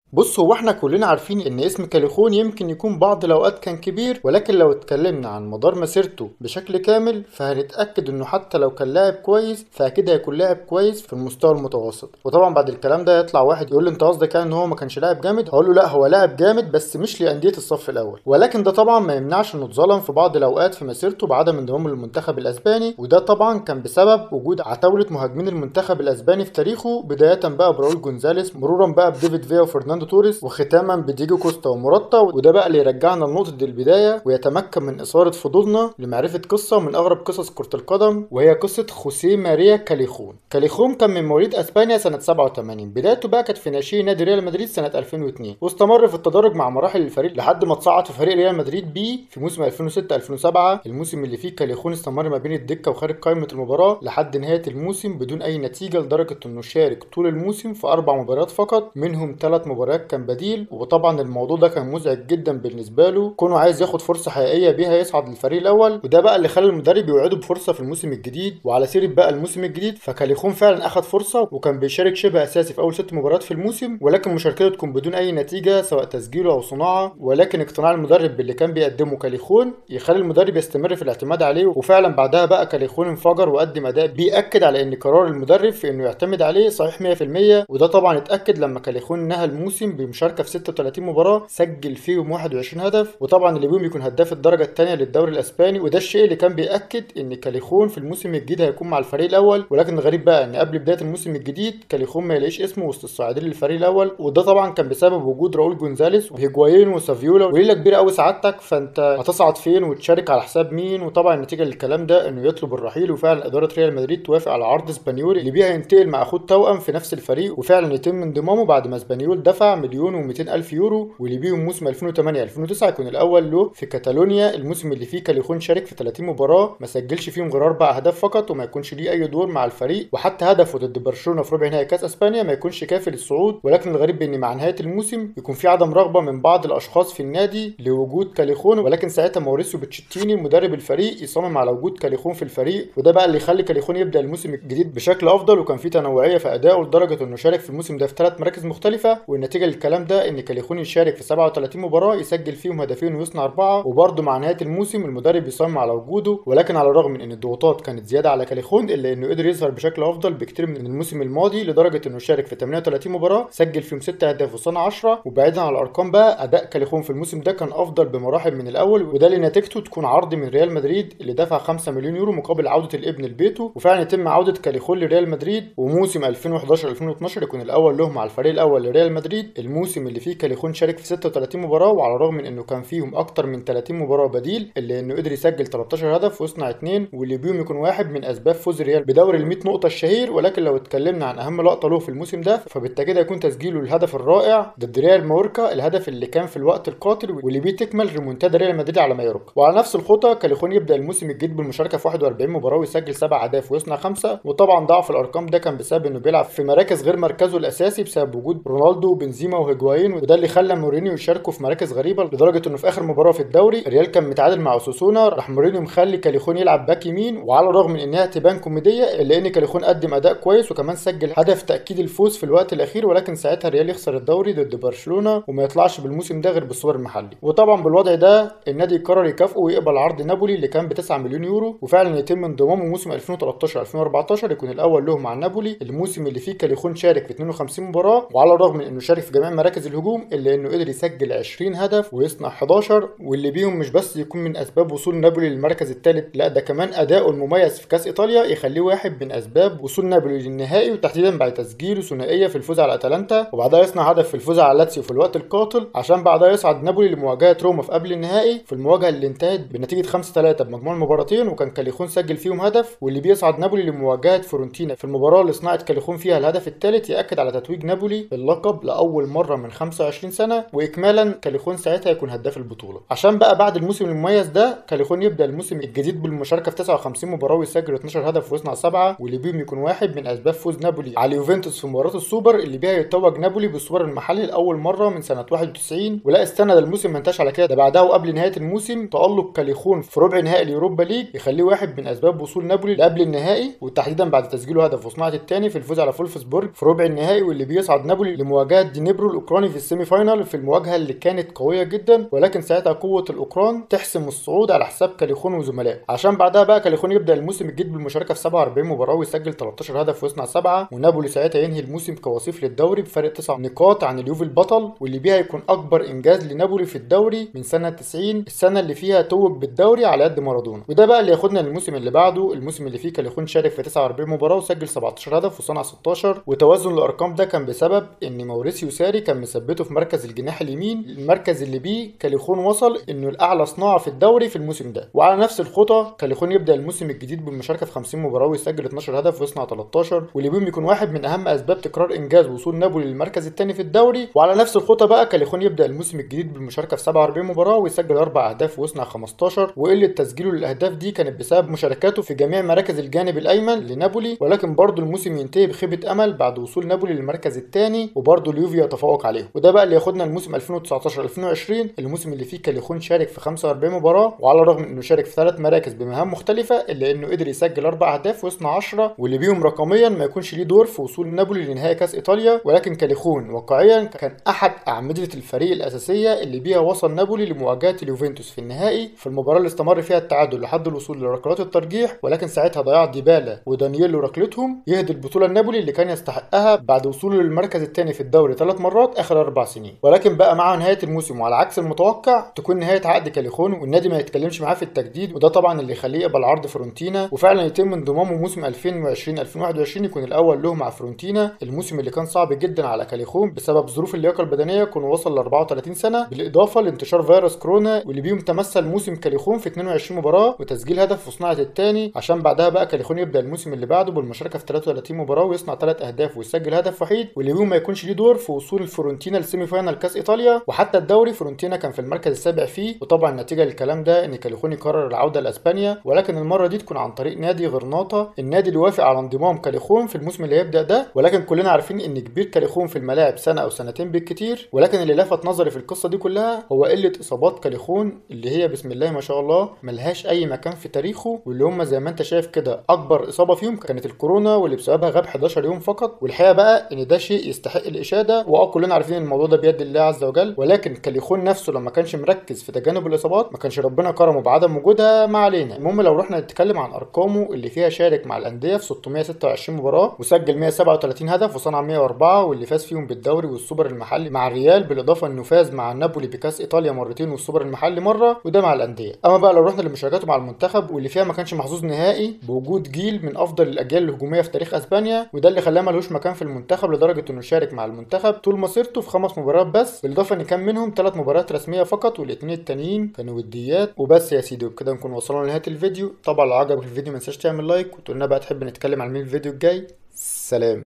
بص هو احنا كلنا عارفين ان اسم كاليخون يمكن يكون بعض الاوقات كان كبير ولكن لو اتكلمنا عن مدار مسيرته بشكل كامل فهنتاكد انه حتى لو كان لاعب كويس فاكيد هيكون لاعب كويس في المستوى المتوسط وطبعا بعد الكلام ده يطلع واحد يقول لي انت قصدك يعني ان هو ما كانش لاعب جامد هقول له لا هو لاعب جامد بس مش لانديه الصف الاول ولكن ده طبعا ما يمنعش انه اتظلم في بعض الاوقات في مسيرته بعدم انضمامه للمنتخب الاسباني وده طبعا كان بسبب وجود عتاوله مهاجمين المنتخب الاسباني في تاريخه بدايه بقى براول جونزاليس مرورا بقى بديفيد فيا وفرناندو توريس وختاما بديجو كوستا ومراتا وده بقى اللي يرجعنا لنقطه البدايه ويتمكن من اثاره فضولنا لمعرفه قصه من اغرب قصص كره القدم وهي قصه خوسيه ماريا كاليخون كاليخون كان من مواليد اسبانيا سنه 87 بدايته بقى كانت في ناشئين نادي ريال مدريد سنه 2002 واستمر في التدرج مع مراحل الفريق لحد ما تصعد في فريق ريال مدريد بي في موسم 2006 2007 الموسم اللي فيه كاليخون استمر ما بين الدكه وخارج قائمه المباراه لحد نهايه الموسم بدون اي نتيجه لدرجه انه شارك طول الموسم في اربع مباريات فقط منهم ثلاث مباريات كان بديل وطبعا الموضوع ده كان مزعج جدا بالنسبه له كونه عايز ياخد فرصه حقيقيه بيها يصعد للفريق الاول وده بقى اللي خلى المدرب يوعده بفرصه في الموسم الجديد وعلى سيره بقى الموسم الجديد فكاليخون فعلا اخد فرصه وكان بيشارك شبه اساسي في اول ست مباريات في الموسم ولكن مشاركته تكون بدون اي نتيجه سواء تسجيله او صناعه ولكن اقتناع المدرب باللي كان بيقدمه كاليخون يخلي المدرب يستمر في الاعتماد عليه وفعلا بعدها بقى كاليخون انفجر وقدم اداء بيأكد على ان قرار المدرب في انه يعتمد عليه صحيح 100% وده طبعا اتأكد لما كاليخون نهى الموسم بمشاركه في 36 مباراه سجل فيهم 21 هدف وطبعا اللي بيهم يكون هداف الدرجه الثانيه للدوري الاسباني وده الشيء اللي كان بيأكد ان كاليخون في الموسم الجديد هيكون مع الفريق الاول ولكن الغريب بقى ان قبل بدايه الموسم الجديد كاليخون ما يلاقيش اسمه وسط الصاعدين للفريق الاول وده طبعا كان بسبب وجود راؤول جونزاليس وهيجوايين وسافيولا وليله كبيره قوي سعادتك فانت هتصعد فين وتشارك على حساب مين وطبعا النتيجه للكلام ده انه يطلب الرحيل وفعلا اداره ريال مدريد توافق على عرض اسبانيول اللي بيها ينتقل مع اخوه التوأم في نفس الفريق وفعلا يتم انضمامه بعد ما اسبانيول دفع مليون و200 الف يورو واللي بيهم موسم 2008 2009 يكون الاول له في كاتالونيا الموسم اللي فيه كاليخون شارك في 30 مباراه ما سجلش فيهم غير اربع اهداف فقط وما يكونش ليه اي دور مع الفريق وحتى هدفه ضد برشلونه في ربع نهائي كاس اسبانيا ما يكونش كافي للصعود ولكن الغريب ان مع نهايه الموسم يكون في عدم رغبه من بعض الاشخاص في النادي لوجود كاليخون ولكن ساعتها موريسيو بتشيتيني مدرب الفريق يصمم على وجود كاليخون في الفريق وده بقى اللي يخلي كاليخون يبدا الموسم الجديد بشكل افضل وكان في تنوعيه في ادائه لدرجه انه شارك في الموسم ده في ثلاث مراكز مختلفه والنتيجه للكلام ده ان كاليخون يشارك في 37 مباراه يسجل فيهم هدفين ويصنع اربعه وبرده مع نهايه الموسم المدرب يصمم على وجوده ولكن على الرغم من ان الضغوطات كانت زياده على كاليخون الا انه قدر يظهر بشكل افضل بكتير من الموسم الماضي لدرجه انه شارك في 38 مباراه سجل فيهم 6 اهداف وصنع 10 وبعيدا عن الارقام بقى اداء كاليخون في الموسم ده كان افضل بمراحل من الاول وده اللي نتيجته تكون عرض من ريال مدريد اللي دفع 5 مليون يورو مقابل عوده الابن لبيته وفعلا يتم عوده كاليخون لريال مدريد وموسم 2011 2012 يكون الاول له مع الفريق الاول لريال مدريد الموسم اللي فيه كاليخون شارك في 36 مباراه وعلى الرغم من انه كان فيهم اكتر من 30 مباراه بديل الا انه قدر يسجل 13 هدف ويصنع اثنين واللي بيهم يكون واحد من اسباب فوز ريال بدوري ال 100 نقطه الشهير ولكن لو اتكلمنا عن اهم لقطه له في الموسم ده فبالتاكيد هيكون تسجيله الهدف الرائع ضد ريال مايوركا الهدف اللي كان في الوقت القاتل واللي بيه تكمل ريمونتادا ريال مدريد على مايوركا وعلى نفس الخطى كاليخون يبدا الموسم الجديد بالمشاركه في 41 مباراه ويسجل 7 اهداف ويصنع خمسه وطبعا ضعف الارقام ده كان بسبب انه بيلعب في مراكز غير مركزه الاساسي بسبب وجود رونالدو وبنزيما وهيجوايين وده اللي خلى مورينيو يشاركوا في مراكز غريبه لدرجه انه في اخر مباراه في الدوري الريال كان متعادل مع اوساسونا راح مورينيو مخلي كاليخون يلعب باك يمين وعلى الرغم من انها تبان كوميديه الا ان كاليخون قدم اداء كويس وكمان سجل هدف تاكيد الفوز في الوقت الاخير ولكن ساعتها الريال يخسر الدوري ضد برشلونه وما يطلعش بالموسم ده غير بالسوبر المحلي وطبعا بالوضع ده النادي قرر يكافئه ويقبل عرض نابولي اللي كان ب 9 مليون يورو وفعلا يتم انضمامه موسم 2013 2014 يكون الاول له مع نابولي الموسم اللي فيه كاليخون شارك في 52 مباراه وعلى الرغم من انه شارك في جميع مراكز الهجوم الا انه قدر يسجل 20 هدف ويصنع 11 واللي بيهم مش بس يكون من اسباب وصول نابولي للمركز الثالث لا ده كمان اداؤه المميز في كاس ايطاليا يخليه واحد من اسباب وصول نابولي للنهائي وتحديدا بعد تسجيله ثنائيه في الفوز على اتلانتا وبعدها يصنع هدف في الفوز على لاتسيو في الوقت القاتل عشان بعدها يصعد نابولي لمواجهه روما في قبل النهائي في المواجهه اللي انتهت بنتيجه 5 3 بمجموع المباراتين وكان كاليخون سجل فيهم هدف واللي بيصعد نابولي لمواجهه فورنتينا في المباراه اللي صنعت كاليخون فيها الهدف الثالث ياكد على تتويج نابولي باللقب لاول مره من 25 سنه واكمالا كاليخون ساعتها يكون هداف البطوله عشان بقى بعد الموسم المميز ده كاليخون يبدا الموسم الجديد بالمشاركه في 59 مباراه ويسجل 12 هدف ويصنع سبعه واللي بيهم يكون واحد من اسباب فوز نابولي على يوفنتوس في مباراه السوبر اللي بيها يتوج نابولي بالسوبر المحلي لاول مره من سنه 91 ولا استنى ده الموسم ما انتهاش على كده ده بعدها وقبل نهايه الموسم تالق كاليخون في ربع نهائي اليوروبا ليج يخليه واحد من اسباب وصول نابولي لقبل النهائي وتحديدا بعد تسجيله هدف وصناعه الثاني في الفوز على فولفسبورج في ربع النهائي واللي بيصعد نابولي لمواجهه دينيبرو الاوكراني في السيمي فاينال في المواجهه اللي كانت قويه جدا ولكن ساعتها قوه الاوكران تحسم الصعود على حساب كاليخون وزملائه عشان بعدها بقى كاليخون يبدا الموسم الجديد بالمشاركه في 47 مباراه ويسجل 13 هدف ويصنع سبعه ونابولي ساعتها ينهي الموسم كوصيف للدوري بفرق 9 نقاط عن اليوفي البطل واللي بيها يكون اكبر انجاز لنابولي في الدوري من سنه 90 السنه اللي فيها توج بالدوري على يد مارادونا وده بقى اللي ياخدنا للموسم اللي بعده الموسم اللي فيه كاليخون شارك في 49 مباراه وسجل 17 هدف وصنع 16 وتوازن الارقام ده كان بسبب ان موريسيو ساري كان مثبته في مركز الجناح اليمين المركز اللي بيه كاليخون وصل انه الاعلى صناعه في الدوري في الموسم ده وعلى نفس الخطى كاليخون يبدا الموسم الجديد بالمشاركه في 50 مباراه ويسجل 12 هدف ويصنع 13 واللي بيهم يكون واحد من اهم اسباب تكرار انجاز وصول نابولي للمركز الثاني في الدوري وعلى نفس الخطى بقى كاليخون يبدا الموسم الجديد بالمشاركه في 47 مباراه ويسجل اربع اهداف ويصنع 15 وقله تسجيله للاهداف دي كانت بسبب مشاركاته في جميع مراكز الجانب الايمن لنابولي ولكن برضه الموسم ينتهي بخيبه امل بعد وصول نابولي للمركز الثاني وبرضه اليوفي يتفوق عليهم وده بقى اللي ياخدنا الموسم 2019 2020 الموسم اللي فيه كاليخون شارك في 45 مباراه وعلى الرغم من انه شارك في ثلاث مراكز بمهام مختلفه الا انه قدر يسجل اربع اهداف ويصنع 10 واللي بيهم رقميا ما يكونش ليه دور في وصول نابولي لنهائي كاس ايطاليا ولكن كاليخون واقعيا كان احد اعمده الفريق الاساسيه اللي بيها وصل نابولي لمواجهه اليوفنتوس في النهائي في المباراه اللي استمر فيها التعادل لحد الوصول لركلات الترجيح ولكن ساعتها ضياع ديبالا ودانييلو ركلتهم يهدي البطوله النابولي اللي كان يستحقها بعد وصوله للمركز الثاني في الدوري ثلاث مرات اخر اربع سنين ولكن بقى مع نهايه الموسم وعلى عكس المتوقع تكون نهايه عقد كاليخون والنادي ما يتكلمش معاه في التجديد وده طبعا اللي يخليه يقبل عرض فرونتينا وفعلا يتم انضمامه موسم 2020 2021 يكون الاول له مع فرونتينا الموسم اللي كان صعب جدا على كاليخون بسبب ظروف اللياقه البدنيه كان وصل ل 34 سنه بالاضافه لانتشار فيروس كورونا واللي بيهم تمثل موسم كاليخون في 22 مباراه وتسجيل هدف وصناعه الثاني عشان بعدها بقى كاليخون يبدا الموسم اللي بعده بالمشاركه في 33 مباراه ويصنع ثلاث اهداف ويسجل هدف وحيد واللي بيهم ما يكونش ليه دور في وصول الفورنتينا لسيمي فاينال كاس ايطاليا وحتى الدوري فورنتينا كان في المركز السابع فيه وطبعا نتيجه للكلام ده ان كاليخون يقرر العوده لاسبانيا ولكن المره دي تكون عن طريق نادي غرناطه النادي اللي وافق على انضمام كاليخون في الموسم اللي هيبدا ده ولكن كلنا عارفين ان كبير كاليخون في الملاعب سنه او سنتين بالكتير ولكن اللي لفت نظري في القصه دي كلها هو قله اصابات كاليخون اللي هي بسم الله ما شاء الله ملهاش اي مكان في تاريخه واللي هم زي ما انت شايف كده اكبر اصابه فيهم كانت الكورونا واللي بسببها غاب 11 يوم فقط والحقيقه بقى ان ده شيء يستحق الاشاده واه كلنا عارفين ان الموضوع ده بيد الله عز وجل ولكن كاليخون نفسه لما كانش مركز في تجنب الاصابات ما كانش ربنا كرمه بعدم وجودها ما علينا المهم لو رحنا نتكلم عن ارقامه اللي فيها شارك مع الانديه في 626 مباراه وسجل 137 هدف وصنع 104 واللي فاز فيهم بالدوري والسوبر المحلي مع الريال بالاضافه انه فاز مع نابولي بكاس ايطاليا مرتين والسوبر المحلي مره وده مع الانديه اما بقى لو رحنا لمشاركاته مع المنتخب واللي فيها ما كانش محظوظ نهائي بوجود جيل من افضل الاجيال الهجوميه في تاريخ اسبانيا وده اللي خلاه ملوش مكان في المنتخب لدرجه انه شارك مع المنتخب طول مسيرته في خمس مباريات بس بالاضافه ان كان منهم ثلاث مباريات رسميه فقط والاثنين التانيين كانوا وديات وبس يا سيدي وبكده نكون وصلنا لنهايه الفيديو طبعا لو عجبك الفيديو ما تنساش تعمل لايك وتقول لنا بقى تحب نتكلم عن مين الفيديو الجاي سلام